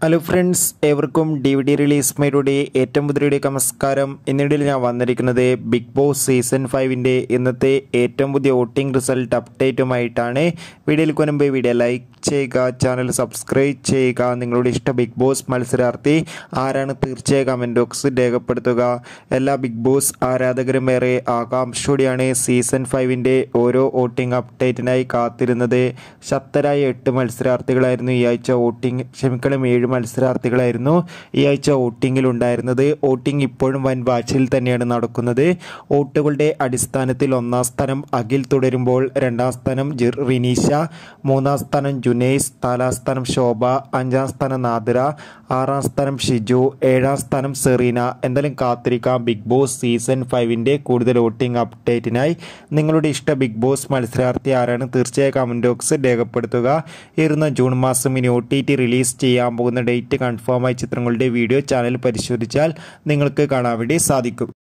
hello friends ഏവർക്കും D V D release മൈയുടെ ഏറ്റവും പുതിയ നമസ്കാരം എന്നിടയിൽ ഞാൻ വന്നിരിക്കുന്നത് ബിഗ് ബോസ് സീസൺ ഫൈവിൻ്റെ ഇന്നത്തെ ഏറ്റവും പുതിയ വോട്ടിംഗ് റിസൾട്ട് അപ്ഡേറ്റുമായിട്ടാണ് വീഡിയോയിൽ മുൻപ് വീഡിയോ ലൈക്ക് ചെയ്യുക ചാനൽ സബ്സ്ക്രൈബ് ചെയ്യുക നിങ്ങളുടെ ഇഷ്ട ബിഗ് ബോസ് മത്സരാർത്ഥി ആരാണ് തീർച്ചയായും കമൻറ്റ് ബോക്സിൽ രേഖപ്പെടുത്തുക എല്ലാ ബിഗ് ബോസ് ആരാധകരും ഏറെ ആകാംക്ഷയോടെയാണ് സീസൺ ഫൈവിൻ്റെ ഓരോ വോട്ടിംഗ് അപ്ഡേറ്റിനായി കാത്തിരുന്നത് ശക്തരായ എട്ട് മത്സരാർത്ഥികളായിരുന്നു ഈ ആഴ്ച വോട്ടിംഗ് ക്ഷമിക്കണം ഏഴ് മത്സരാർത്ഥികളായിരുന്നു ഈ ആഴ്ച വോട്ടിങ്ങിൽ ഉണ്ടായിരുന്നത് വോട്ടിംഗ് ഇപ്പോഴും വൻ വാശിയിൽ തന്നെയാണ് നടക്കുന്നത് വോട്ടുകളുടെ അടിസ്ഥാനത്തിൽ ഒന്നാം സ്ഥാനം അഖിൽ തുടരുമ്പോൾ രണ്ടാം സ്ഥാനം ജിർ റിനീഷ മൂന്നാം സ്ഥാനം ജുനൈസ് നാലാം സ്ഥാനം ശോഭ അഞ്ചാം സ്ഥാനം നാദിര ആറാം സ്ഥാനം ഷിജു ഏഴാം സ്ഥാനം സെറീന എന്തായാലും കാത്തിരിക്കാം ബിഗ് ബോസ് സീസൺ ഫൈവിൻ്റെ കൂടുതൽ വോട്ടിംഗ് അപ്ഡേറ്റിനായി നിങ്ങളുടെ ഇഷ്ട ബിഗ് ബോസ് മത്സരാർത്ഥി ആരാണ് തീർച്ചയായും കമൻറ്റ് ബോക്സിൽ രേഖപ്പെടുത്തുക ഇരുന്ന ജൂൺ മാസം ഇനി ഒ ടി ടി റിലീസ് ചെയ്യാൻ പോകുന്ന ഡേറ്റ് കൺഫേമായ ചിത്രങ്ങളുടെ വീഡിയോ ചാനൽ പരിശോധിച്ചാൽ നിങ്ങൾക്ക് കാണാൻ വേണ്ടി സാധിക്കും